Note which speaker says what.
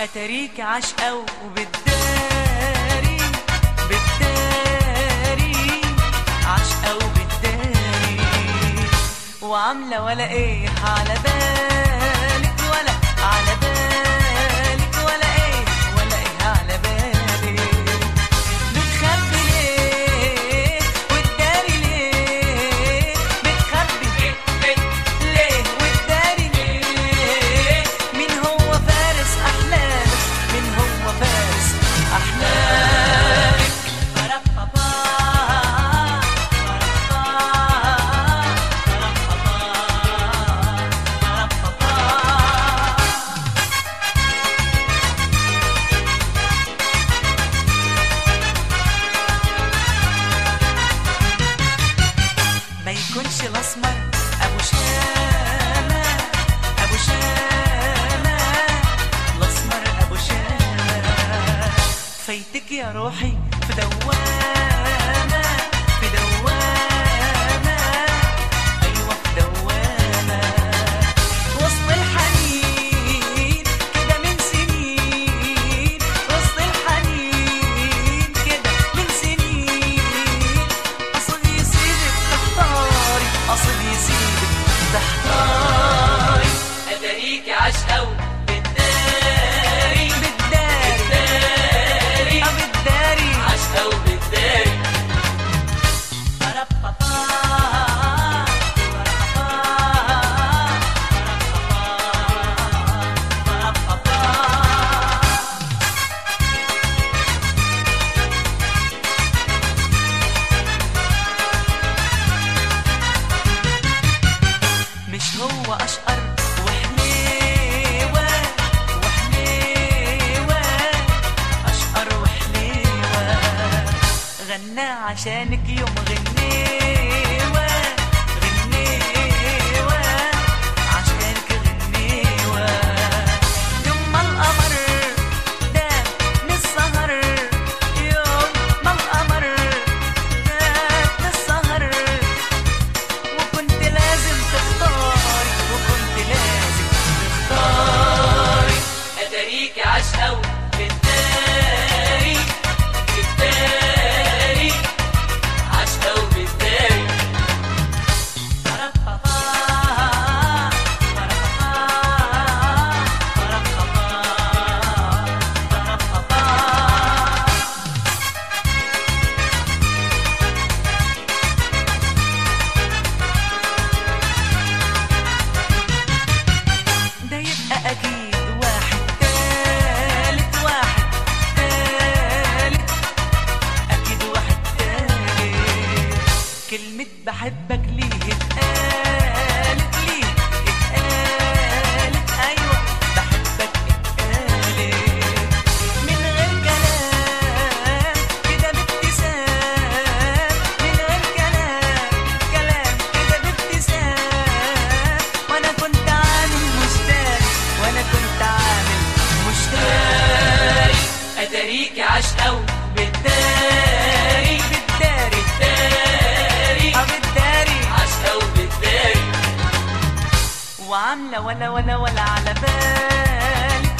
Speaker 1: اتاريك عاشقة وبالداري بالداري عاشقة وبالداري وعاملة ولا ايه على بالك ولا على بالك ولا ايه ولا ايه على بالك بتخبي ليه وتداري ليه بتخبي ليه وتداري ليه مين هو فارس احلامك مين هو فارس احلامك بربابا، بربابا، بربابا. ما يكونش الاسمر ابو شامه ابو شامه الاسمر ابو شامه فايتك يا روحي في دوامه في دوامه ايوه في دوامه وسط الحنين كده من سنين وسط الحنين كده من سنين اصل يسيبك تختاري اصل يسيبك تختاري
Speaker 2: اتاريك عاشقة وبالداري
Speaker 1: بالداري
Speaker 2: بالداري
Speaker 1: اه بالداري
Speaker 2: عاشقة وبالداري
Speaker 1: بربابا، بربابا، بربابا. مش هو اشقر وحليوه وحليوه اشقر وحليوه غنى عشانك يوم غنيوه غنيوه عشانك غنيوه يوم ما القمر داب من السهر يوم ما القمر داب من السهر وكنت لازم تختاري وكنت لازم تختاري
Speaker 2: اتاريك عاشقة وبالداري بالداري عاشقة وبالداري
Speaker 1: بربابا، بربابا، بربابا، بربابا. ده يبقى اكيد واحد تالت واحد تالت اكيد واحد تالت كلمة بحبك ليه اتقالت ليه اتقالت ايوه بحبك اتقالت من غير كلام كده بابتسام من غير كلام كلام كده بابتسام وانا كنت عامل مشتاق وانا كنت عامل مشتاق
Speaker 2: اتاريك عاشقة وبالداري
Speaker 1: بالداري
Speaker 2: بالداري
Speaker 1: اه بالداري
Speaker 2: عاشقة وبالداري
Speaker 1: وعاملة ولا ولا ولا على بالي